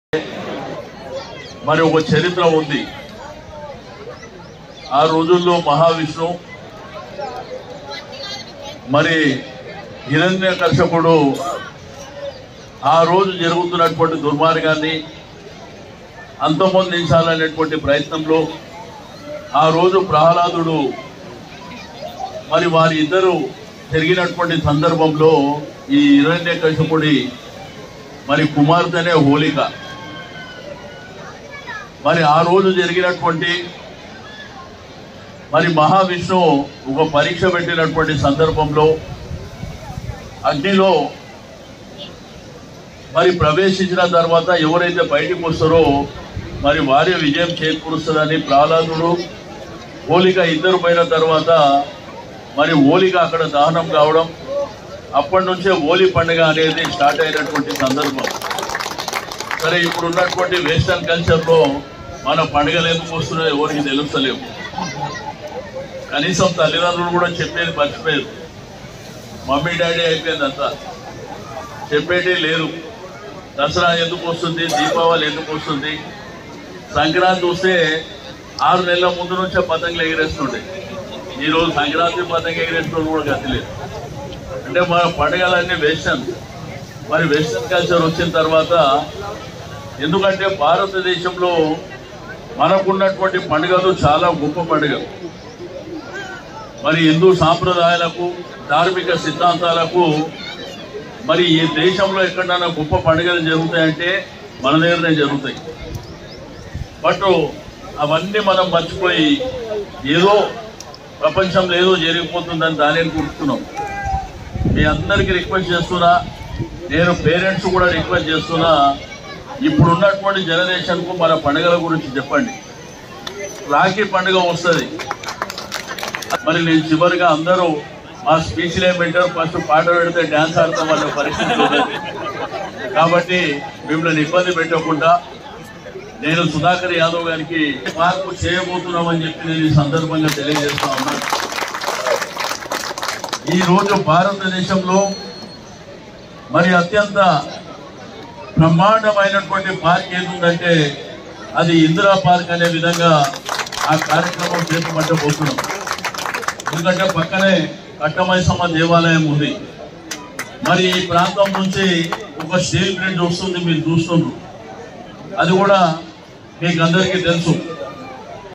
మరి ఒక చరిత్ర ఉంది ఆ రోజుల్లో మహావిష్ణు మరి హిరణ్య కర్షకుడు ఆ రోజు జరుగుతున్నటువంటి దుర్మార్గాన్ని అంతమొందించాలనేటువంటి ప్రయత్నంలో ఆ రోజు ప్రహ్లాదుడు మరి వారి ఇద్దరు జరిగినటువంటి సందర్భంలో ఈ హిరణ్య కశపుడి మరి కుమార్తెనే హోలిక మరి ఆ రోజు జరిగినటువంటి మరి మహావిష్ణువు ఒక పరీక్ష పెట్టినటువంటి సందర్భంలో అగ్నిలో మరి ప్రవేశించిన తర్వాత ఎవరైతే బయటికి వస్తారో మరి వారి విజయం చేకూరుస్తుందని ప్రహ్లాదుడు హోలిక ఇద్దరు పోయిన తర్వాత మరి హోలిక అక్కడ దహనం కావడం అప్పటి నుంచే హోలీ పండుగ అనేది స్టార్ట్ అయినటువంటి సందర్భం సరే ఇప్పుడు ఉన్నటువంటి వెస్టర్న్ కల్చర్లో మన పండుగలు ఎందుకు వస్తున్నాయో ఎవరికి తెలుస్తలేవు కనీసం తల్లిదండ్రులు కూడా చెప్పేది మర్చిపోయారు మమ్మీ డాడీ అయిపోయింది అంతా చెప్పేది లేదు దసరా ఎందుకు వస్తుంది దీపావళి ఎందుకు వస్తుంది సంక్రాంతి వస్తే ఆరు నెలల ముందు నుంచే పతంగులు ఎగిరేస్తుండే ఈరోజు సంక్రాంతి పతంగ ఎగిరేస్తున్న కూడా గతి లేదు అంటే మన పండుగలన్నీ వెస్టర్న్ మరి వెస్టర్న్ కల్చర్ వచ్చిన తర్వాత ఎందుకంటే భారతదేశంలో మనకున్నటువంటి పండుగలు చాలా గొప్ప పండుగలు మరి హిందూ సాంప్రదాయాలకు ధార్మిక సిద్ధాంతాలకు మరి ఈ దేశంలో ఎక్కడైనా గొప్ప పండుగలు జరుగుతాయంటే మన దగ్గరనే జరుగుతాయి బట్ అవన్నీ మనం మర్చిపోయి ఏదో ప్రపంచంలో ఏదో జరిగిపోతుందని దానిని కూర్చున్నాం మీ అందరికీ రిక్వెస్ట్ చేస్తున్నా నేను పేరెంట్స్ కూడా రిక్వెస్ట్ చేస్తున్నా ఇప్పుడు ఉన్నటువంటి జనరేషన్కు మన పండుగల గురించి చెప్పండి రాఖీ పండుగ వస్తుంది మరి నేను చివరిగా అందరూ మా స్పీచ్లు ఏం పెట్టారు ఫస్ట్ పాట పెడితే డ్యాన్స్ ఆడతాం వాళ్ళ పరిస్థితి ఉండదు. కాబట్టి మిమ్మల్ని ఇబ్బంది పెట్టకుండా నేను సుధాకర్ యాదవ్ గారికి మార్పు చేయబోతున్నామని చెప్పి నేను ఈ సందర్భంగా తెలియజేస్తా ఉన్నాను ఈ రోజు భారతదేశంలో మరి అత్యంత బ్రహ్మాండమైనటువంటి పార్క్ ఏదుందంటే అది ఇందిరా పార్క్ అనే విధంగా ఆ కార్యక్రమం చేపట్టబోతున్నాం ఎందుకంటే పక్కనే కట్టమైసమ్మ దేవాలయం ఉంది మరి ఈ ప్రాంతం నుంచి ఒక స్టీల్ బ్రిడ్జ్ వస్తుంది మీరు చూస్తున్నారు అది కూడా మీకు అందరికీ తెలుసు